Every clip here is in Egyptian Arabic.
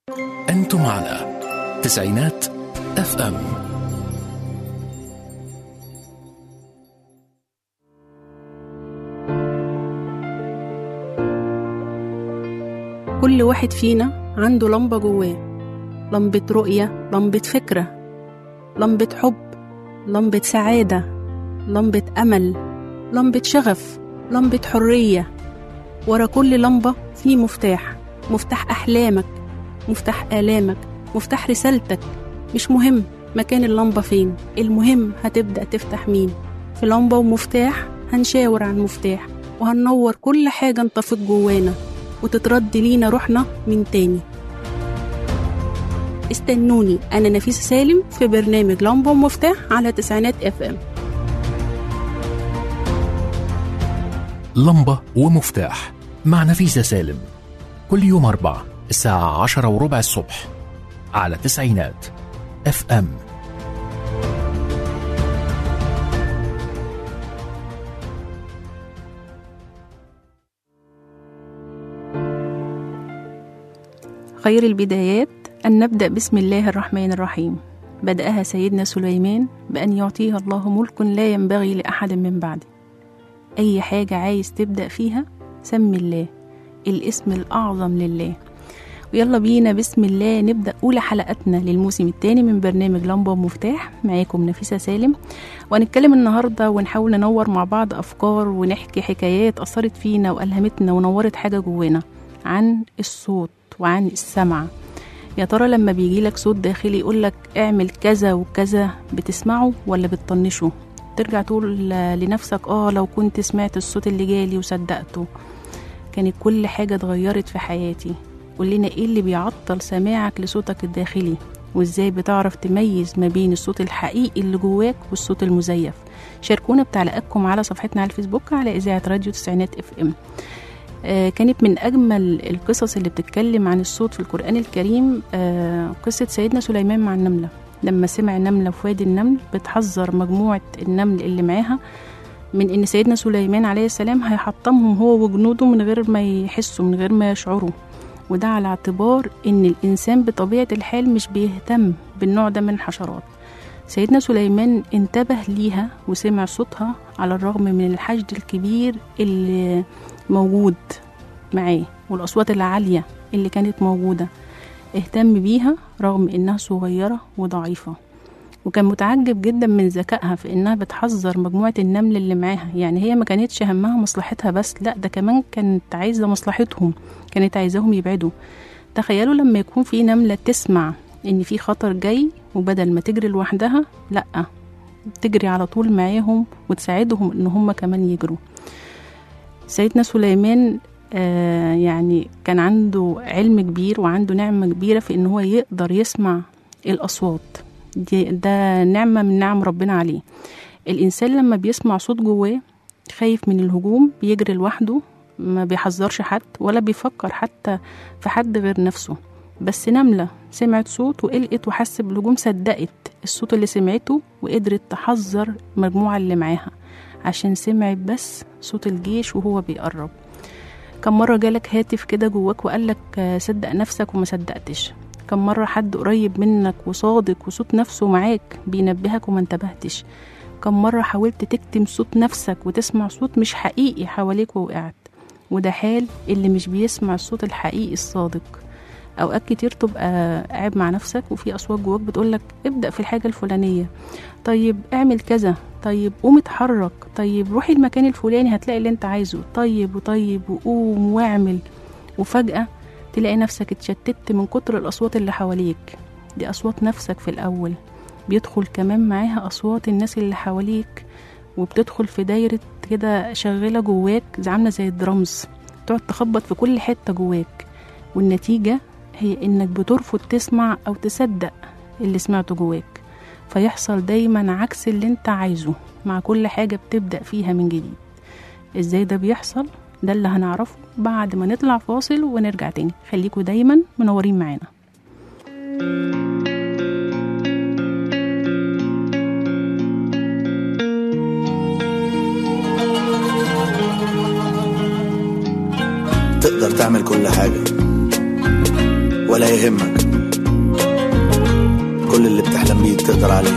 أنتم على تسعينات اف ام كل واحد فينا عنده لمبة جواه لمبة رؤية لمبة فكرة لمبة حب لمبة سعادة لمبة أمل لمبة شغف لمبة حرية ورا كل لمبة في مفتاح مفتاح أحلامك مفتاح آلامك مفتاح رسالتك مش مهم مكان اللمبة فين المهم هتبدأ تفتح مين في لمبة ومفتاح هنشاور عن مفتاح وهننور كل حاجة انطفت جوانا وتترد لينا روحنا من تاني استنوني أنا نفيسة سالم في برنامج لمبة ومفتاح على تسعينات اف ام لمبة ومفتاح مع نفيسة سالم كل يوم أربعة الساعة عشرة وربع الصبح على تسعينات اف ام خير البدايات أن نبدأ بسم الله الرحمن الرحيم بدأها سيدنا سليمان بأن يعطيها الله ملك لا ينبغي لأحد من بعده أي حاجة عايز تبدأ فيها سمي الله الاسم الأعظم لله ويلا بينا بسم الله نبدأ أولى حلقتنا للموسم الثاني من برنامج لمبة ومفتاح معاكم نفيسة سالم وهنتكلم النهاردة ونحاول ننور مع بعض أفكار ونحكي حكايات أثرت فينا وألهمتنا ونورت حاجة جوانا عن الصوت وعن السمع يا ترى لما بيجيلك صوت داخلي يقولك اعمل كذا وكذا بتسمعه ولا بتطنشه ترجع تقول لنفسك اه لو كنت سمعت الصوت اللي جالي وصدقته كانت كل حاجة اتغيرت في حياتي قول لنا ايه اللي بيعطل سماعك لصوتك الداخلي وازاي بتعرف تميز ما بين الصوت الحقيقي اللي جواك والصوت المزيف شاركونا بتعليقاتكم على صفحتنا على الفيسبوك على اذاعه راديو تسعينات اف ام آه كانت من اجمل القصص اللي بتتكلم عن الصوت في القران الكريم آه قصه سيدنا سليمان مع النمله لما سمع نمله في وادي النمل بتحذر مجموعه النمل اللي معاها من ان سيدنا سليمان عليه السلام هيحطمهم هو وجنوده من غير ما يحسوا من غير ما يشعروا وده على اعتبار ان الانسان بطبيعه الحال مش بيهتم بالنوع ده من الحشرات سيدنا سليمان انتبه ليها وسمع صوتها على الرغم من الحشد الكبير اللي موجود معاه والاصوات العاليه اللي كانت موجوده اهتم بيها رغم انها صغيره وضعيفه وكان متعجب جدا من ذكائها في انها بتحذر مجموعه النمل اللي معاها يعني هي ما كانتش همها مصلحتها بس لا ده كمان كانت عايزه مصلحتهم كانت عايزاهم يبعدوا تخيلوا لما يكون في نمله تسمع ان في خطر جاي وبدل ما تجري لوحدها لا تجري على طول معاهم وتساعدهم ان هم كمان يجروا سيدنا سليمان آه يعني كان عنده علم كبير وعنده نعمة كبيرة في إن هو يقدر يسمع الأصوات دي ده نعمة من نعم ربنا عليه الإنسان لما بيسمع صوت جواه خايف من الهجوم بيجري لوحده ما بيحذرش حد ولا بيفكر حتى في حد غير نفسه بس نملة سمعت صوت وقلقت وحست بالهجوم صدقت الصوت اللي سمعته وقدرت تحذر المجموعة اللي معاها عشان سمعت بس صوت الجيش وهو بيقرب كم مرة جالك هاتف كده جواك وقالك صدق نفسك وما صدقتش كم مرة حد قريب منك وصادق وصوت نفسه معاك بينبهك وما انتبهتش كم مرة حاولت تكتم صوت نفسك وتسمع صوت مش حقيقي حواليك ووقعت وده حال اللي مش بيسمع الصوت الحقيقي الصادق اوقات كتير تبقى قاعد مع نفسك وفي اصوات جواك بتقولك ابدا في الحاجه الفلانيه طيب اعمل كذا طيب قوم اتحرك طيب روحي المكان الفلاني هتلاقي اللي انت عايزه طيب وطيب وقوم واعمل وفجاه تلاقي نفسك اتشتت من كتر الاصوات اللي حواليك دي اصوات نفسك في الاول بيدخل كمان معاها اصوات الناس اللي حواليك وبتدخل في دايره كده شغاله جواك عامله زي الدرامز تقعد تخبط في كل حته جواك والنتيجه هي انك بترفض تسمع او تصدق اللي سمعته جواك فيحصل دايما عكس اللي انت عايزه مع كل حاجة بتبدأ فيها من جديد ازاي ده بيحصل ده اللي هنعرفه بعد ما نطلع فاصل ونرجع تاني خليكوا دايما منورين معانا تقدر تعمل كل حاجة ولا يهمك كل اللي بتحلم بيه تقدر عليه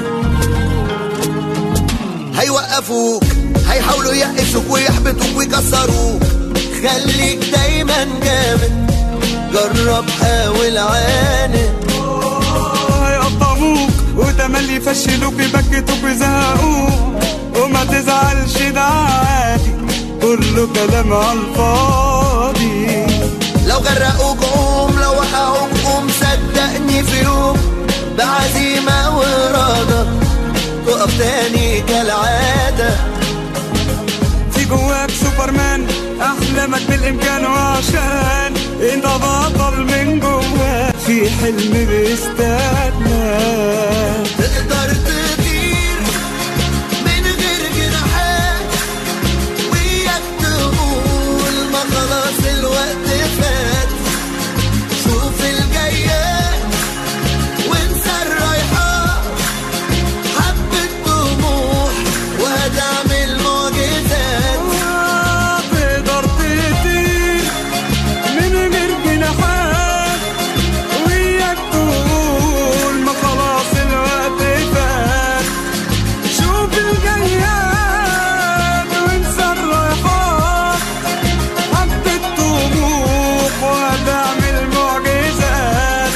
هيوقفوك هيحاولوا يقفوك ويحبطوك ويكسروك خليك دايما جامد جرب حاول عاند هيقطعوك وتملي يفشلوك يبكتوك ويزهقوك وما تزعلش ده عادي كله كلام على الفاضي لو غرقوك قوم لو وقعوك قوم صدقني في يوم بعزيمة وإرادة تقف تاني كالعادة في جواك سوبرمان احلامك بالامكان وعشان انت بطل من جواك في حلم بيستناك تقدر تطير من غير جناحات وياك تقول ما خلاص الوقت فات شوف الجايات وانسى الرايحات حبة طموح وهتعمل معجزات تقدر تطير من غير جناحات وياك تقول ما خلاص الوقت فات شوف الجياد وانسى الرايحات حبة طموح وهتعمل معجزات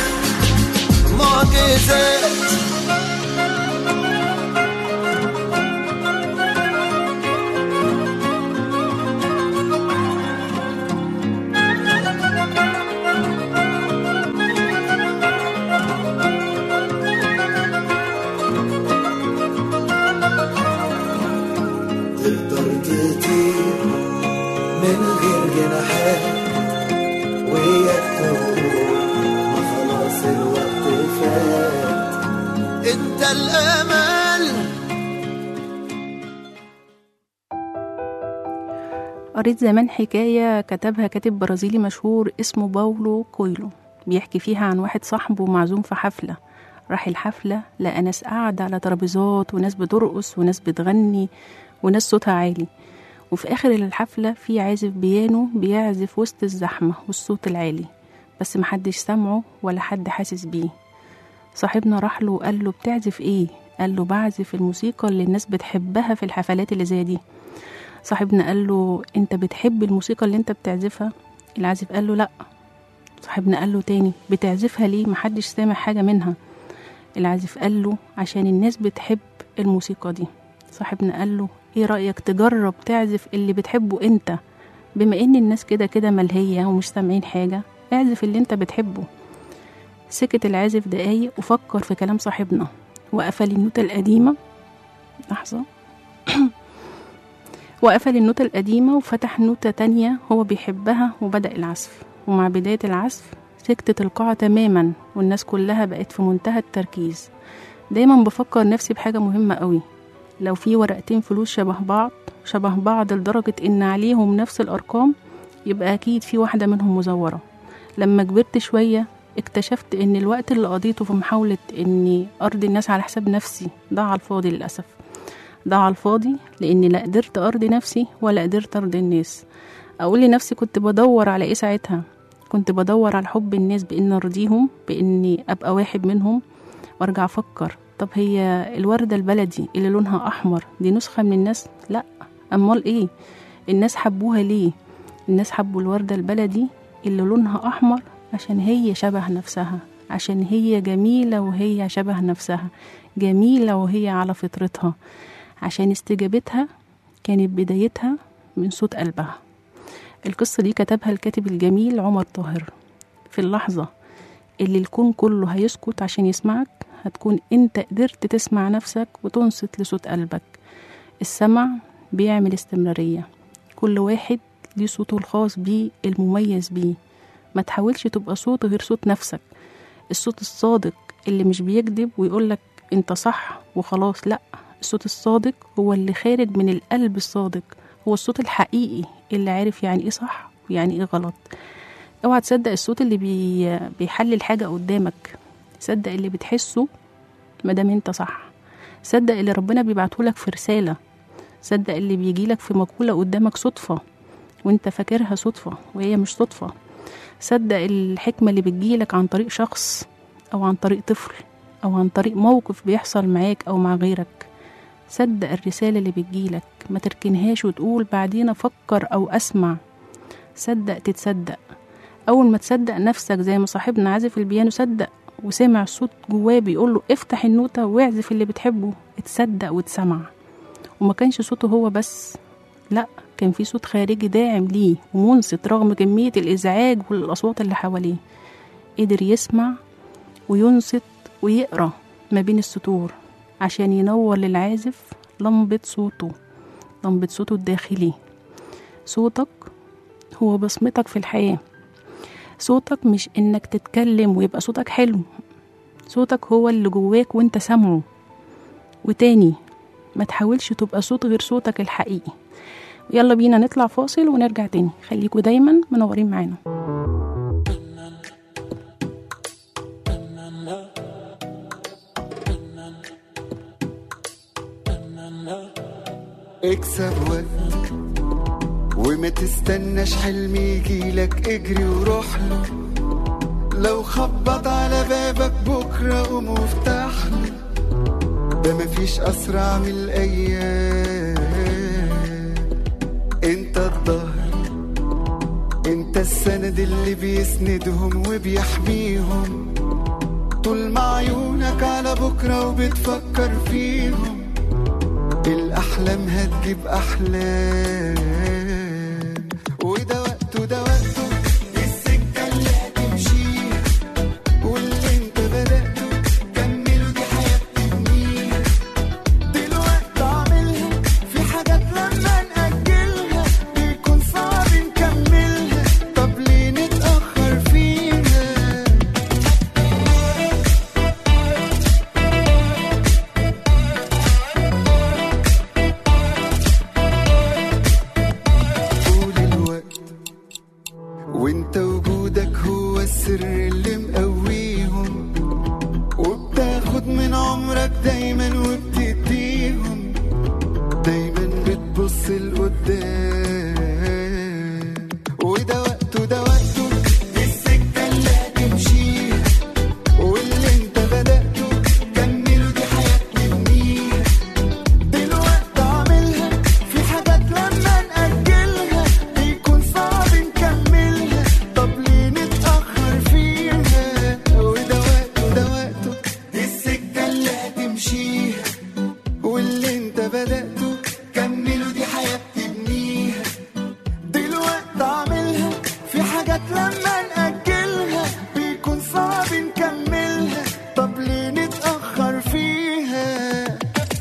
معجزات تقدر تطير من غير جناحات وياك تقول ما خلاص الوقت فات انت الامل قريت زمان حكاية كتبها كاتب برازيلي مشهور اسمه باولو كويلو بيحكي فيها عن واحد صاحبه معزوم في حفلة راح الحفلة لقى ناس قاعدة على ترابيزات وناس بترقص وناس بتغني وناس صوتها عالي وفي آخر الحفلة في عازف بيانو بيعزف وسط الزحمة والصوت العالي بس محدش سامعه ولا حد حاسس بيه صاحبنا راح له وقال له بتعزف ايه قال له بعزف الموسيقى اللي الناس بتحبها في الحفلات اللي زي دي صاحبنا قال له انت بتحب الموسيقى اللي انت بتعزفها العازف قال له لا صاحبنا قال له تاني بتعزفها ليه محدش سامع حاجة منها العازف قال له عشان الناس بتحب الموسيقى دي صاحبنا قال له ايه رأيك تجرب تعزف اللي بتحبه انت بما ان الناس كده كده ملهية ومش سامعين حاجة اعزف اللي انت بتحبه سكت العازف دقايق وفكر في كلام صاحبنا وقفل النوتة القديمة لحظة وقفل النوتة القديمة وفتح نوتة تانية هو بيحبها وبدأ العزف ومع بداية العزف سكتت القاعة تماما والناس كلها بقت في منتهى التركيز دايما بفكر نفسي بحاجة مهمة قوي لو في ورقتين فلوس شبه بعض شبه بعض لدرجة إن عليهم نفس الأرقام يبقى أكيد في واحدة منهم مزورة لما كبرت شوية اكتشفت إن الوقت اللي قضيته في محاولة إني أرضي الناس على حساب نفسي ضاع على الفاضي للأسف ضاع على الفاضي لأني لا قدرت أرضي نفسي ولا قدرت أرضي الناس أقول لنفسي كنت بدور على إيه ساعتها كنت بدور على حب الناس بإن أرضيهم بإني أبقى واحد منهم وأرجع أفكر طب هي الوردة البلدي اللي لونها أحمر دي نسخة من الناس؟ لأ أمال إيه؟ الناس حبوها ليه؟ الناس حبوا الوردة البلدي اللي لونها أحمر عشان هي شبه نفسها عشان هي جميلة وهي شبه نفسها جميلة وهي على فطرتها عشان استجابتها كانت بدايتها من صوت قلبها القصة دي كتبها الكاتب الجميل عمر طاهر في اللحظة اللي الكون كله هيسكت عشان يسمعك هتكون انت قدرت تسمع نفسك وتنصت لصوت قلبك السمع بيعمل استمرارية كل واحد ليه صوته الخاص بيه المميز بيه ما تحاولش تبقى صوت غير صوت نفسك الصوت الصادق اللي مش بيكذب ويقولك انت صح وخلاص لا الصوت الصادق هو اللي خارج من القلب الصادق هو الصوت الحقيقي اللي عارف يعني ايه صح ويعني ايه غلط اوعى تصدق الصوت اللي بي... بيحلل حاجة قدامك صدق اللي بتحسه مادام انت صح صدق اللي ربنا بيبعتهولك في رسالة صدق اللي بيجيلك في مقولة قدامك صدفة وانت فاكرها صدفة وهي مش صدفة صدق الحكمة اللي بتجيلك عن طريق شخص أو عن طريق طفل أو عن طريق موقف بيحصل معاك أو مع غيرك صدق الرسالة اللي بتجيلك ما تركنهاش وتقول بعدين أفكر أو أسمع صدق تتصدق أول ما تصدق نفسك زي ما صاحبنا عازف البيانو صدق وسمع صوت جواه بيقول له افتح النوتة واعزف اللي بتحبه اتصدق واتسمع وما كانش صوته هو بس لا كان في صوت خارجي داعم ليه ومنصت رغم كمية الإزعاج والأصوات اللي حواليه قدر يسمع وينصت ويقرأ ما بين السطور عشان ينور للعازف لمبة صوته لمبة صوته الداخلي صوتك هو بصمتك في الحياة صوتك مش إنك تتكلم ويبقى صوتك حلو صوتك هو اللي جواك وانت سامعه وتاني ما تحاولش تبقى صوت غير صوتك الحقيقي يلا بينا نطلع فاصل ونرجع تاني خليكوا دايما منورين معانا اكسب وقت وما تستناش حلم يجيلك اجري وروح له لو خبط على بابك بكرة قوم وافتح له ده مفيش أسرع من الأيام انت الظهر انت السند اللي بيسندهم وبيحميهم طول ما عيونك على بكرة وبتفكر فيهم الأحلام هتجيب أحلام وده وقته ده وقته السكة اللي هتمشيها واللي انت بدأته كمله دي حياة تبنيها دلوقتي اعملها في حاجات لما نأجلها بيكون صعب نكملها طب ليه نتأخر فيها طول الوقت وانت وجودك هو السر اللي مقويهم وبتاخد من عمرك دايما وبتديهم دايما بتبص لقدام وده وقته ده وقته دي السكة اللي هتمشيها واللي انت بدأته كمله دي حياة تبنيها دلوقتي اعملها في حاجات لما نأجلها بيكون صعب نكملها طب ليه نتأخر فيها وده وقته ده وقته دي السكة اللي هتمشيها واللي انت بدأته كمله دي حياة تبنيها دلوقتي اعملها في حاجات لما نأجلها بيكون صعب نكملها طب ليه نتأخر فيها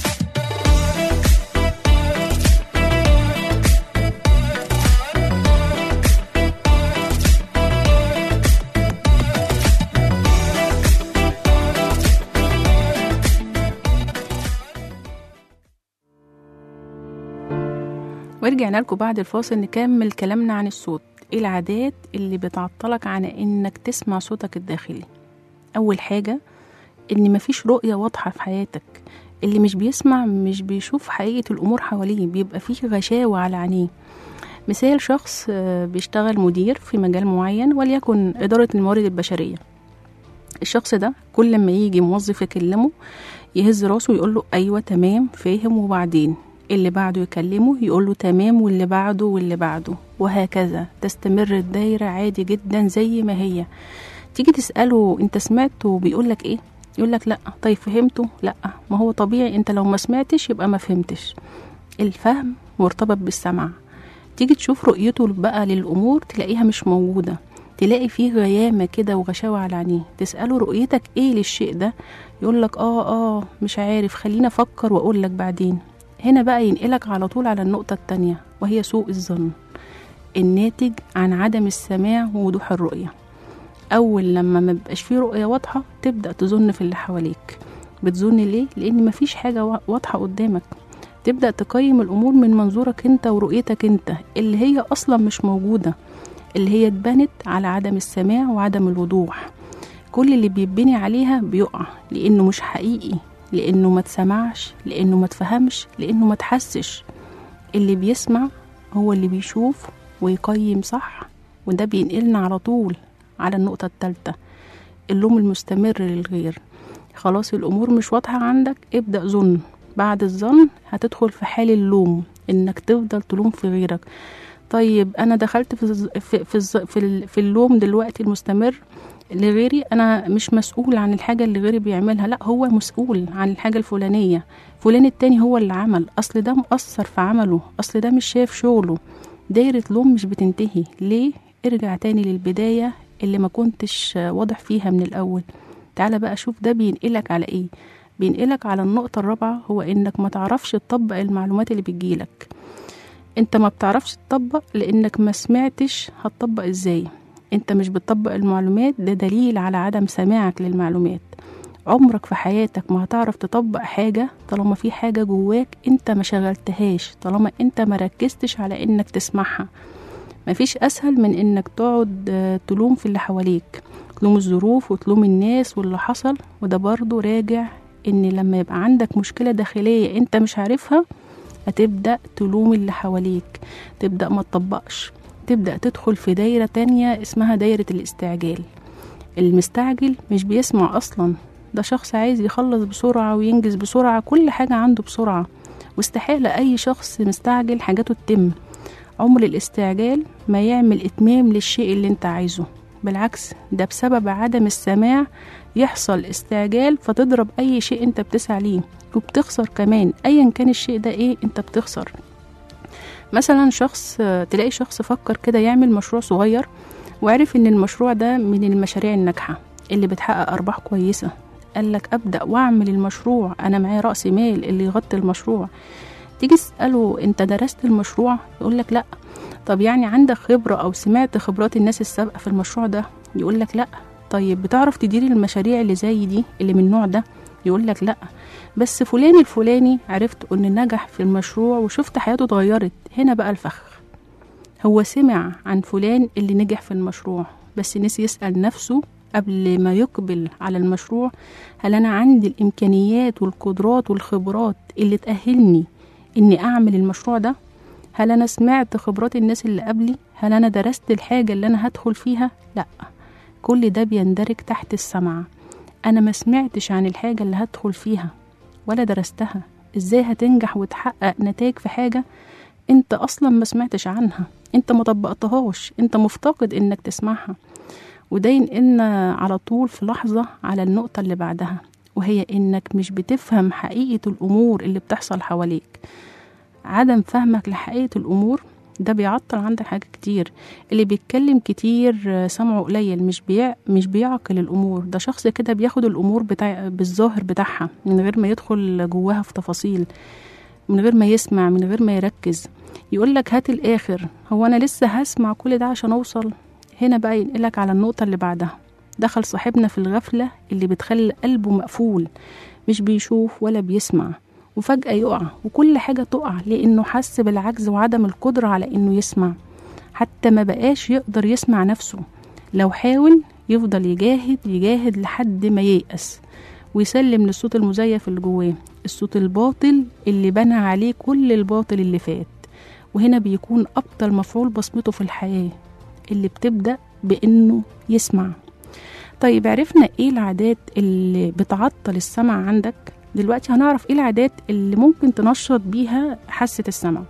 ورجعنا لكم بعد الفاصل نكمل كلامنا عن الصوت ايه العادات اللي بتعطلك عن انك تسمع صوتك الداخلي اول حاجة ان مفيش رؤية واضحة في حياتك اللي مش بيسمع مش بيشوف حقيقة الامور حواليه بيبقى فيه غشاوة على عينيه مثال شخص آه، بيشتغل مدير في مجال معين وليكن إدارة الموارد البشرية الشخص ده كل ما يجي موظف يكلمه يهز راسه ويقول له أيوة تمام فاهم وبعدين اللي بعده يكلمه يقول له تمام واللي بعده واللي بعده وهكذا تستمر الدايرة عادي جدا زي ما هي تيجي تسأله انت سمعته بيقول لك ايه يقول لك لا طيب فهمته لا ما هو طبيعي انت لو ما سمعتش يبقى ما فهمتش الفهم مرتبط بالسمع تيجي تشوف رؤيته بقى للأمور تلاقيها مش موجودة تلاقي فيه غيامة كده وغشاوة على عينيه تسأله رؤيتك ايه للشيء ده يقول لك اه اه مش عارف خليني افكر واقول لك بعدين هنا بقى ينقلك على طول على النقطة التانية وهي سوء الظن الناتج عن عدم السماع ووضوح الرؤية أول لما ما بيبقاش فيه رؤية واضحة تبدأ تظن في اللي حواليك بتظن ليه؟ لأن مفيش حاجة وا- واضحة قدامك تبدأ تقيم الأمور من منظورك أنت ورؤيتك أنت اللي هي أصلا مش موجودة اللي هي اتبنت على عدم السماع وعدم الوضوح كل اللي بيبني عليها بيقع لأنه مش حقيقي لأنه ما تسمعش لأنه ما تفهمش لأنه ما تحسش اللي بيسمع هو اللي بيشوف ويقيم صح وده بينقلنا على طول على النقطة التالتة اللوم المستمر للغير خلاص الأمور مش واضحة عندك ابدأ ظن بعد الظن هتدخل في حال اللوم إنك تفضل تلوم في غيرك طيب أنا دخلت في الز- في في, الز- في, ال- في اللوم دلوقتي المستمر لغيري أنا مش مسؤول عن الحاجة اللي غيري بيعملها لا هو مسؤول عن الحاجة الفلانية فلان التاني هو اللي عمل أصل ده مقصر في عمله أصل ده مش شايف شغله دايرة لوم مش بتنتهي ليه ارجع تاني للبداية اللي ما كنتش واضح فيها من الأول تعالى بقى شوف ده بينقلك على ايه بينقلك على النقطة الرابعة هو انك ما تعرفش تطبق المعلومات اللي بتجيلك انت ما بتعرفش تطبق لانك ما سمعتش هتطبق ازاي انت مش بتطبق المعلومات ده دليل على عدم سماعك للمعلومات عمرك في حياتك ما هتعرف تطبق حاجة طالما في حاجة جواك انت ما شغلتهاش طالما انت ما ركزتش على انك تسمعها مفيش اسهل من انك تقعد آه، تلوم في اللي حواليك تلوم الظروف وتلوم الناس واللي حصل وده برضو راجع ان لما يبقى عندك مشكلة داخلية انت مش عارفها هتبدأ تلوم اللي حواليك تبدأ ما تطبقش تبدأ تدخل في دايرة تانية اسمها دايرة الاستعجال المستعجل مش بيسمع أصلا ده شخص عايز يخلص بسرعة وينجز بسرعة كل حاجة عنده بسرعة واستحالة أي شخص مستعجل حاجاته تتم عمر الاستعجال ما يعمل إتمام للشيء اللي انت عايزه بالعكس ده بسبب عدم السماع يحصل استعجال فتضرب أي شيء انت بتسعى ليه وبتخسر كمان أيا كان الشيء ده ايه انت بتخسر مثلا شخص تلاقي شخص فكر كده يعمل مشروع صغير وعرف ان المشروع ده من المشاريع الناجحة اللي بتحقق أرباح كويسة قال لك أبدأ وأعمل المشروع أنا معايا رأس مال اللي يغطي المشروع تيجي تسأله أنت درست المشروع يقول لك لأ طب يعني عندك خبرة أو سمعت خبرات الناس السابقة في المشروع ده يقول لك لأ طيب بتعرف تدير المشاريع اللي زي دي اللي من النوع ده يقول لك لأ بس فلان الفلاني عرفت أن نجح في المشروع وشفت حياته اتغيرت هنا بقى الفخ هو سمع عن فلان اللي نجح في المشروع بس نسي يسأل نفسه قبل ما يقبل على المشروع هل أنا عندي الإمكانيات والقدرات والخبرات اللي تأهلني إني أعمل المشروع ده هل أنا سمعت خبرات الناس اللي قبلي هل أنا درست الحاجة اللي أنا هدخل فيها لأ كل ده بيندرج تحت السمع أنا ما سمعتش عن الحاجة اللي هدخل فيها ولا درستها إزاي هتنجح وتحقق نتائج في حاجة انت اصلا ما سمعتش عنها انت ما طبقتهاش انت مفتقد انك تسمعها وده ينقلنا على طول في لحظة على النقطة اللي بعدها وهي انك مش بتفهم حقيقة الامور اللي بتحصل حواليك عدم فهمك لحقيقة الامور ده بيعطل عندك حاجات كتير اللي بيتكلم كتير آه، سمعه قليل مش بيع مش بيعقل الامور ده شخص كده بياخد الامور بتاع بالظاهر بتاعها من غير ما يدخل جواها في تفاصيل من غير ما يسمع من غير ما يركز يقول لك هات الاخر هو انا لسه هسمع كل ده عشان اوصل هنا بقى ينقلك على النقطه اللي بعدها دخل صاحبنا في الغفله اللي بتخلي قلبه مقفول مش بيشوف ولا بيسمع وفجاه يقع وكل حاجه تقع لانه حس بالعجز وعدم القدره على انه يسمع حتى ما بقاش يقدر يسمع نفسه لو حاول يفضل يجاهد يجاهد لحد ما ييأس ويسلم للصوت المزيف اللي جواه الصوت الباطل اللي بنى عليه كل الباطل اللي فات وهنا بيكون أبطل مفعول بصمته في الحياة اللي بتبدأ بإنه يسمع طيب عرفنا إيه العادات اللي بتعطل السمع عندك دلوقتي هنعرف إيه العادات اللي ممكن تنشط بيها حاسة السمع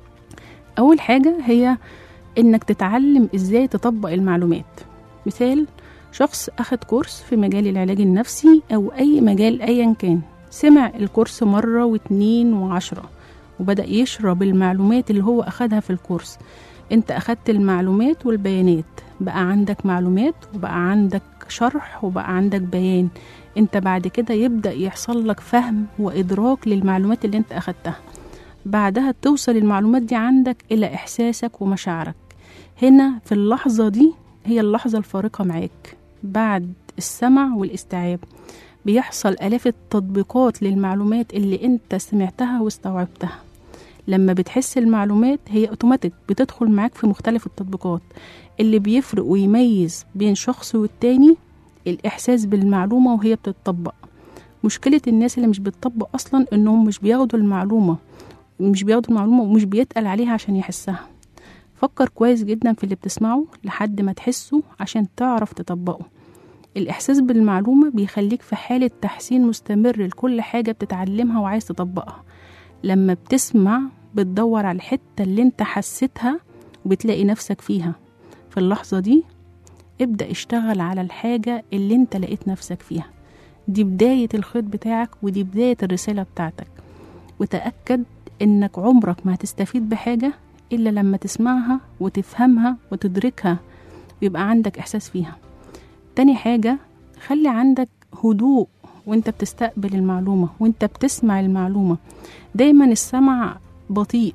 أول حاجة هي إنك تتعلم إزاي تطبق المعلومات مثال شخص أخد كورس في مجال العلاج النفسي أو أي مجال أيا كان سمع الكورس مرة واتنين وعشرة وبدأ يشرب المعلومات اللي هو أخدها في الكورس انت أخدت المعلومات والبيانات بقى عندك معلومات وبقى عندك شرح وبقى عندك بيان انت بعد كده يبدأ يحصل لك فهم وإدراك للمعلومات اللي انت أخدتها بعدها توصل المعلومات دي عندك إلى إحساسك ومشاعرك هنا في اللحظة دي هي اللحظة الفارقة معاك بعد السمع والاستيعاب بيحصل آلاف التطبيقات للمعلومات اللي انت سمعتها واستوعبتها لما بتحس المعلومات هي اوتوماتيك بتدخل معاك في مختلف التطبيقات اللي بيفرق ويميز بين شخص والتاني الإحساس بالمعلومة وهي بتطبق مشكلة الناس اللي مش بتطبق أصلا إنهم مش بياخدوا المعلومة مش بياخدوا المعلومة ومش بيتقل عليها عشان يحسها فكر كويس جدا في اللي بتسمعه لحد ما تحسه عشان تعرف تطبقه الإحساس بالمعلومة بيخليك في حالة تحسين مستمر لكل حاجة بتتعلمها وعايز تطبقها لما بتسمع بتدور على الحتة اللي انت حسيتها وبتلاقي نفسك فيها في اللحظة دي ابدأ اشتغل على الحاجة اللي انت لقيت نفسك فيها دي بداية الخيط بتاعك ودي بداية الرسالة بتاعتك وتأكد انك عمرك ما هتستفيد بحاجة إلا لما تسمعها وتفهمها وتدركها ويبقى عندك إحساس فيها تاني حاجة خلي عندك هدوء وانت بتستقبل المعلومة وانت بتسمع المعلومة دايما السمع بطيء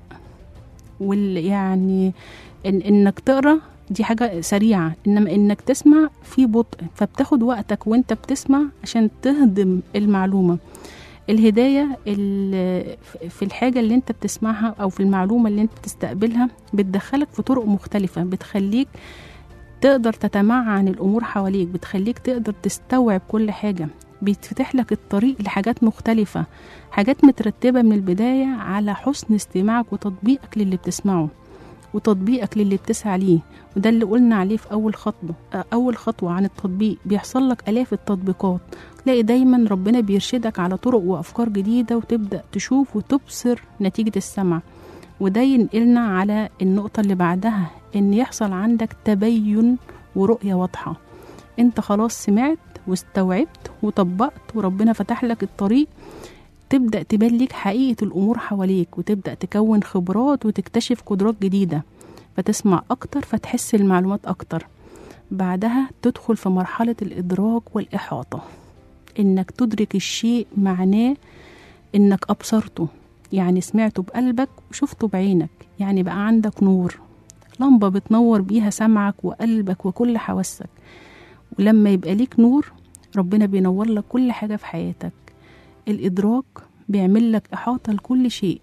وال يعني إن انك تقرا دي حاجة سريعة انما انك تسمع في بطء فبتاخد وقتك وانت بتسمع عشان تهضم المعلومة الهداية ال- في الحاجة اللي انت بتسمعها او في المعلومة اللي انت بتستقبلها بتدخلك في طرق مختلفة بتخليك تقدر تتمعن الامور حواليك بتخليك تقدر تستوعب كل حاجة بيتفتح لك الطريق لحاجات مختلفة حاجات مترتبة من البداية على حسن استماعك وتطبيقك للي بتسمعه وتطبيقك للي بتسعى ليه وده اللي قلنا عليه في أول خطوة أول خطوة عن التطبيق بيحصل لك آلاف التطبيقات تلاقي دايما ربنا بيرشدك على طرق وأفكار جديدة وتبدأ تشوف وتبصر نتيجة السمع وده ينقلنا على النقطة اللي بعدها إن يحصل عندك تبين ورؤية واضحة انت خلاص سمعت واستوعبت وطبقت وربنا فتح لك الطريق تبدأ تبان ليك حقيقة الأمور حواليك وتبدأ تكون خبرات وتكتشف قدرات جديدة فتسمع أكتر فتحس المعلومات أكتر بعدها تدخل في مرحلة الإدراك والإحاطة إنك تدرك الشيء معناه إنك أبصرته يعني سمعته بقلبك وشفته بعينك يعني بقى عندك نور لمبة بتنور بيها سمعك وقلبك وكل حواسك ولما يبقى ليك نور ربنا بينور لك كل حاجة في حياتك الإدراك بيعمل لك إحاطة لكل شيء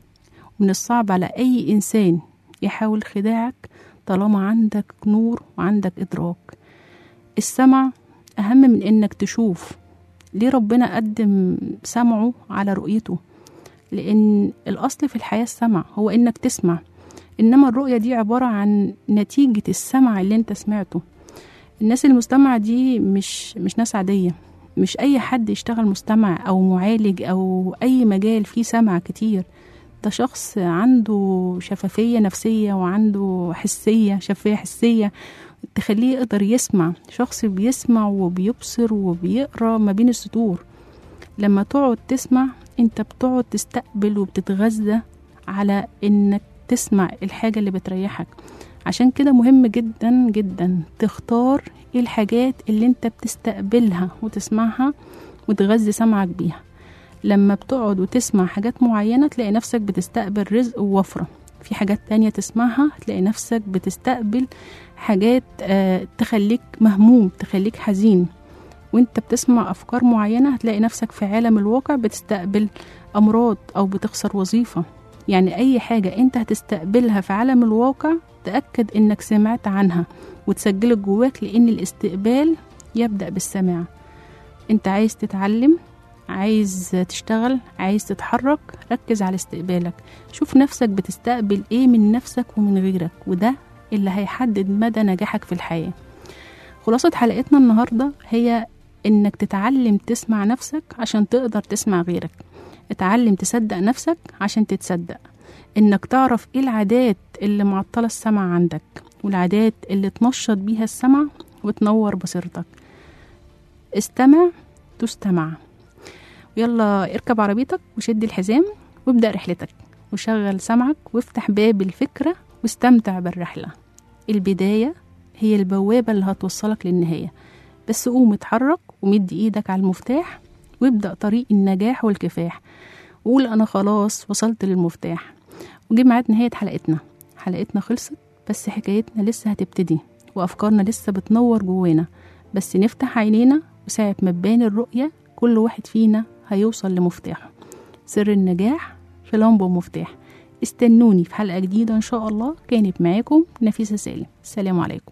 من الصعب على أي إنسان يحاول خداعك طالما عندك نور وعندك إدراك السمع أهم من إنك تشوف ليه ربنا قدم سمعه على رؤيته لأن الأصل في الحياة السمع هو إنك تسمع إنما الرؤية دي عبارة عن نتيجة السمع اللي أنت سمعته الناس المستمعة دي مش مش ناس عادية مش أي حد يشتغل مستمع أو معالج أو أي مجال فيه سمع كتير ده شخص عنده شفافية نفسية وعنده حسية شفافية حسية تخليه يقدر يسمع شخص بيسمع وبيبصر وبيقرا ما بين السطور لما تقعد تسمع انت بتقعد تستقبل وبتتغذى على انك تسمع الحاجة اللي بتريحك عشان كده مهم جدا جدا تختار ايه الحاجات اللي انت بتستقبلها وتسمعها وتغذي سمعك بيها لما بتقعد وتسمع حاجات معينة تلاقي نفسك بتستقبل رزق ووفرة في حاجات تانية تسمعها تلاقي نفسك بتستقبل حاجات آه تخليك مهموم تخليك حزين وانت بتسمع أفكار معينة هتلاقي نفسك في عالم الواقع بتستقبل أمراض أو بتخسر وظيفة يعني أي حاجة انت هتستقبلها في عالم الواقع تأكد انك سمعت عنها وتسجلت جواك لأن الاستقبال يبدأ بالسماع انت عايز تتعلم عايز تشتغل عايز تتحرك ركز على استقبالك شوف نفسك بتستقبل ايه من نفسك ومن غيرك وده اللي هيحدد مدى نجاحك في الحياة خلاصة حلقتنا النهاردة هي انك تتعلم تسمع نفسك عشان تقدر تسمع غيرك اتعلم تصدق نفسك عشان تتصدق انك تعرف ايه العادات اللي معطلة السمع عندك والعادات اللي تنشط بيها السمع وتنور بصيرتك استمع تستمع يلا اركب عربيتك وشد الحزام وابدأ رحلتك وشغل سمعك وافتح باب الفكرة واستمتع بالرحلة البداية هي البوابة اللي هتوصلك للنهاية بس قوم اتحرك ومد ايدك على المفتاح وابدأ طريق النجاح والكفاح وقول أنا خلاص وصلت للمفتاح وجي ميعاد نهاية حلقتنا حلقتنا خلصت بس حكايتنا لسه هتبتدي وأفكارنا لسه بتنور جوانا بس نفتح عينينا وساعة ما تبان الرؤية كل واحد فينا هيوصل لمفتاحه سر النجاح في لمبة ومفتاح استنوني في حلقة جديدة إن شاء الله كانت معاكم نفيسة سالم السلام عليكم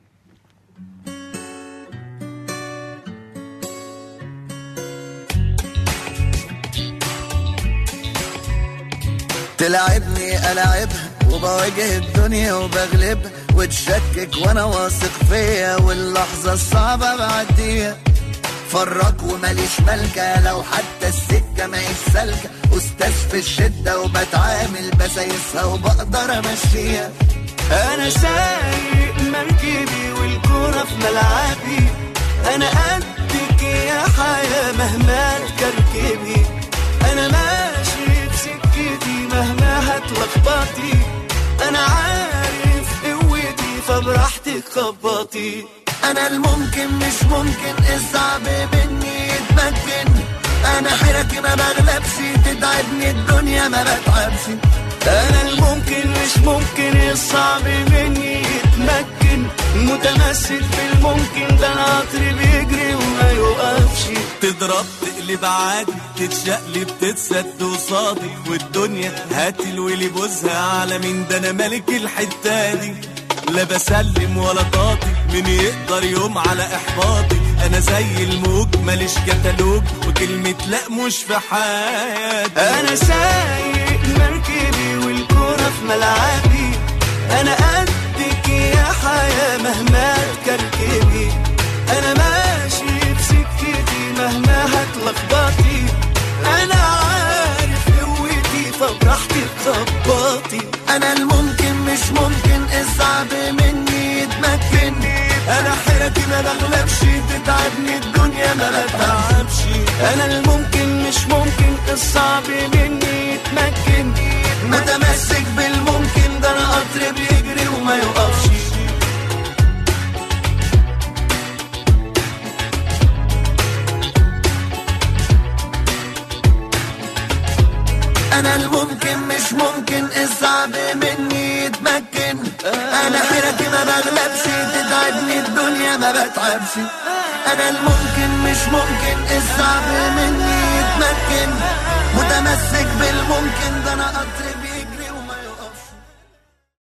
تلعبني ألعبها وبواجه الدنيا وبغلبها وتشكك وانا واثق فيا واللحظة الصعبة بعديها فرق وماليش ملكة لو حتى السكة ما سالكة أستاذ في الشدة وبتعامل بسايسها وبقدر أمشيها انا سايق مركبي والكرة في ملعبي انا قدك يا حياة مهما تكركبي انا ماشي بسكتي مهما هتلخبطي انا عارف قوتي فبراحتك خبطي أنا الممكن مش ممكن الصعب مني يتمكن أنا حيرتي ما بغلبش تتعبني الدنيا ما بتعبش انا الممكن مش ممكن الصعب مني يتمكن متمسك بالممكن ده القطر بيجري وما يوقفش تضرب تقلب عادي تتشقلب تتسد قصادي والدنيا هتلوي بوزها على مين ده انا ملك الحته دي لا بسلم ولا طاطي مين يقدر يوم على احباطي انا زي الموج ماليش كتالوج وكلمة لا مش في حياتي انا سايق مركبي والكرة في ملعبي انا قدك يا حياة مهما تكركبي انا ماشي بسكتي مهما هتلخبطي انا عارف قوتي فبراحتك خبطي أنا الممكن مش ممكن الصعب مني يتمكن انا حيرتي ما بغلبش تتعبني الدنيا ما بتعبش انا الممكن مش ممكن الصعب مني يتمكن متمسك بالممكن ده أنا قطر بيجري وما يوقفش أنا الممكن مش ممكن الصعب مني يتمكن أنا حيرتي ما بغلبش تتعبني الدنيا ما بتعبش أنا الممكن مش ممكن الصعب مني يتمكن متمسك بالممكن ده أنا قطر